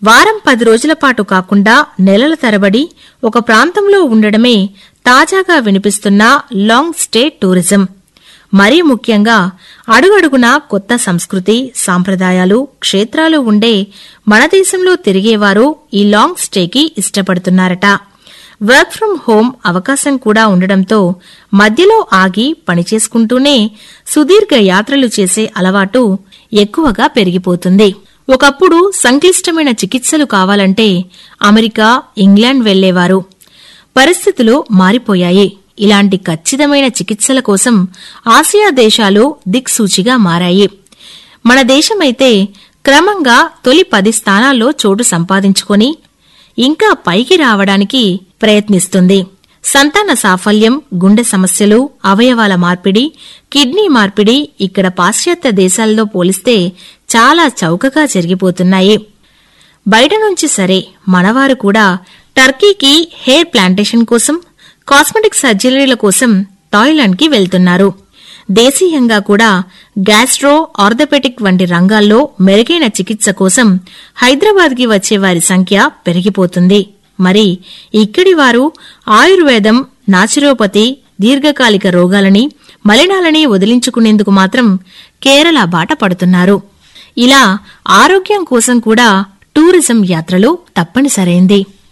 వారం పది రోజుల పాటు కాకుండా నెలల తరబడి ఒక ప్రాంతంలో ఉండడమే తాజాగా వినిపిస్తున్న లాంగ్ స్టే టూరిజం మరీ ముఖ్యంగా అడుగడుగునా కొత్త సంస్కృతి సాంప్రదాయాలు క్షేత్రాలు ఉండే మన దేశంలో తిరిగేవారు ఈ లాంగ్ స్టేకి ఇష్టపడుతున్నారట వర్క్ ఫ్రం హోం అవకాశం కూడా ఉండడంతో మధ్యలో ఆగి పనిచేసుకుంటూనే సుదీర్ఘ యాత్రలు చేసే అలవాటు ఎక్కువగా పెరిగిపోతుంది ఒకప్పుడు సంక్లిష్టమైన చికిత్సలు కావాలంటే అమెరికా ఇంగ్లాండ్ వెళ్లేవారు పరిస్థితులు మారిపోయాయి ఇలాంటి ఖచ్చితమైన చికిత్సల కోసం ఆసియా దేశాలు దిక్సూచిగా మారాయి మన దేశమైతే క్రమంగా తొలి పది స్థానాల్లో చోటు సంపాదించుకొని ఇంకా పైకి రావడానికి ప్రయత్నిస్తుంది సంతాన సాఫల్యం గుండె సమస్యలు అవయవాల మార్పిడి కిడ్నీ మార్పిడి ఇక్కడ పాశ్చాత్య దేశాల్లో పోలిస్తే చాలా చౌకగా జరిగిపోతున్నాయి బయట నుంచి సరే మనవారు కూడా టర్కీకి హెయిర్ ప్లాంటేషన్ కోసం కాస్మెటిక్ సర్జరీల కోసం థాయిలాండ్కి వెళ్తున్నారు దేశీయంగా కూడా గ్యాస్ట్రో ఆర్థోపెటిక్ వంటి రంగాల్లో మెరుగైన చికిత్స కోసం హైదరాబాద్కి వచ్చే వారి సంఖ్య పెరిగిపోతుంది మరి ఇక్కడి వారు ఆయుర్వేదం నాచురోపతి దీర్ఘకాలిక రోగాలని మలినాలని వదిలించుకునేందుకు మాత్రం కేరళ బాట పడుతున్నారు ఇలా ఆరోగ్యం కోసం కూడా టూరిజం యాత్రలు తప్పనిసరైంది